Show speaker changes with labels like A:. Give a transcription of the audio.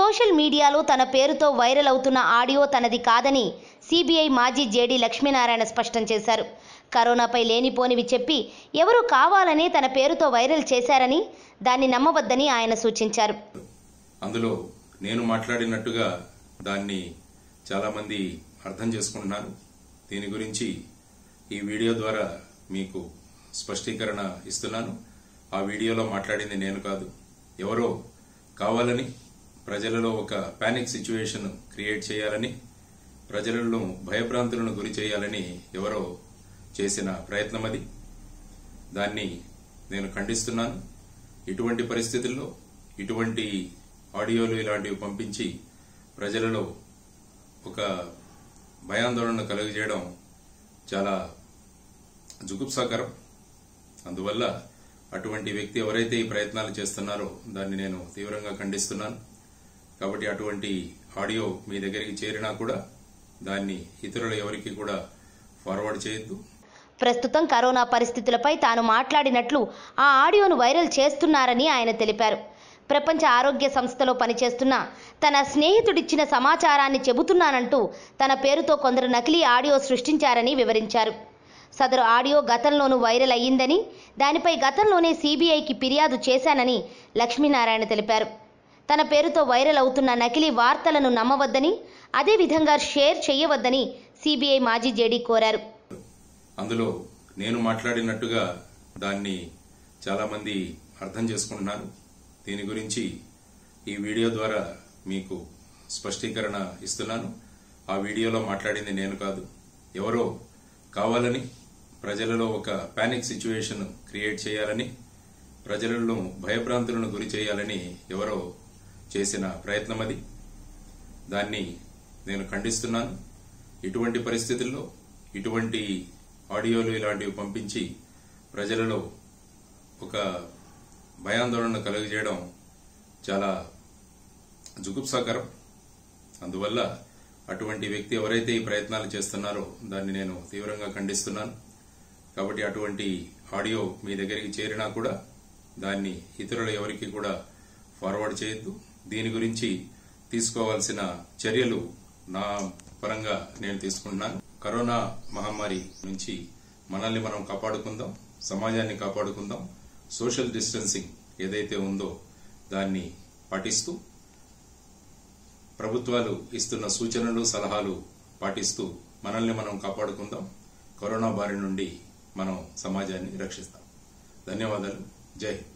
A: social మీడియాలో తన పేరుతో వైరల్ అవుతున్న ఆడియో తనది కాదని సిబిఐ మాజీ జేడీ లక్ష్మీనారాయణ స్పష్టం చేశారు కరోనాపై లేనిపోనివి చెప్పి ఎవరు కావాలనే తన పేరుతో వైరల్ చేశారని దాన్ని నమ్మవద్దని ఆయన సూచించారు
B: అందులో నేను మాట్లాడినట్టుగా దాన్ని చాలామంది అర్థం చేసుకుంటున్నారు దీని గురించి ఈ వీడియో ద్వారా మీకు స్పష్టీకరణ ఇస్తున్నాను ఆ వీడియోలో మాట్లాడింది నేను కాదు ఎవరో కావాలని ప్రజలలో ఒక పానిక్ సిచ్యువేషన్ క్రియేట్ చేయాలని ప్రజలను భయభ్రాంతులను గురి చేయాలని ఎవరో చేసిన ప్రయత్నం అది దాన్ని నేను ఖండిస్తున్నాను ఇటువంటి పరిస్థితుల్లో ఇటువంటి ఆడియోలు ఇలాంటివి పంపించి ప్రజలలో ఒక భయాందోళన కలుగజేయడం చాలా జుగుప్సాకరం అందువల్ల అటువంటి వ్యక్తి ఎవరైతే ఈ ప్రయత్నాలు చేస్తున్నారో దాన్ని నేను తీవ్రంగా ఖండిస్తున్నాను కాబట్టి అటువంటి ఆడియో మీ దగ్గరికి చేరినా కూడా దాన్ని ఇతరులు ఎవరికి కూడా ఫార్వర్డ్ చేయొద్దు
A: ప్రస్తుతం కరోనా పరిస్థితులపై తాను మాట్లాడినట్లు ఆ ఆడియోను వైరల్ చేస్తున్నారని ఆయన తెలిపారు ప్రపంచ ఆరోగ్య సంస్థలో పనిచేస్తున్న తన స్నేహితుడిచ్చిన సమాచారాన్ని చెబుతున్నానంటూ తన పేరుతో కొందరు నకిలీ ఆడియో సృష్టించారని వివరించారు సదరు ఆడియో గతంలోనూ వైరల్ అయ్యిందని దానిపై గతంలోనే సీబీఐకి ఫిర్యాదు చేశానని లక్ష్మీనారాయణ తెలిపారు తన పేరుతో వైరల్ అవుతున్న నకిలీ వార్తలను నమ్మవద్దని అదేవిధంగా షేర్ చేయవద్దని సీబీఐ మాజీ జేడీ కోరారు
B: అందులో నేను మాట్లాడినట్టుగా దాన్ని చాలామంది అర్థం చేసుకుంటున్నారు దీని గురించి ఈ వీడియో ద్వారా మీకు స్పష్టీకరణ ఇస్తున్నాను ఆ వీడియోలో మాట్లాడింది నేను కాదు ఎవరో కావాలని ప్రజలలో ఒక పానిక్ సిచ్యువేషన్ క్రియేట్ చేయాలని ప్రజలను భయభ్రాంతులను గురి చేయాలని ఎవరో చేసిన ప్రయత్నం అది దాన్ని నేను ఖండిస్తున్నాను ఇటువంటి పరిస్థితుల్లో ఇటువంటి ఆడియోలు ఇలాంటివి పంపించి ప్రజలలో ఒక భయాందోళన కలుగజేయడం చాలా జుగుప్సాకరం అందువల్ల అటువంటి వ్యక్తి ఎవరైతే ఈ ప్రయత్నాలు చేస్తున్నారో దాన్ని నేను తీవ్రంగా ఖండిస్తున్నాను కాబట్టి అటువంటి ఆడియో మీ దగ్గరికి చేరినా కూడా దాన్ని ఇతరులు ఎవరికి కూడా ఫార్వర్డ్ చేయొద్దు దీని గురించి తీసుకోవాల్సిన చర్యలు నా పరంగా నేను తీసుకుంటున్నాను కరోనా మహమ్మారి నుంచి మనల్ని మనం కాపాడుకుందాం సమాజాన్ని కాపాడుకుందాం సోషల్ డిస్టెన్సింగ్ ఏదైతే ఉందో దాన్ని పాటిస్తూ ప్రభుత్వాలు ఇస్తున్న సూచనలు సలహాలు పాటిస్తూ మనల్ని మనం కాపాడుకుందాం కరోనా బారి నుండి మనం సమాజాన్ని రక్షిస్తాం ధన్యవాదాలు జై హింద్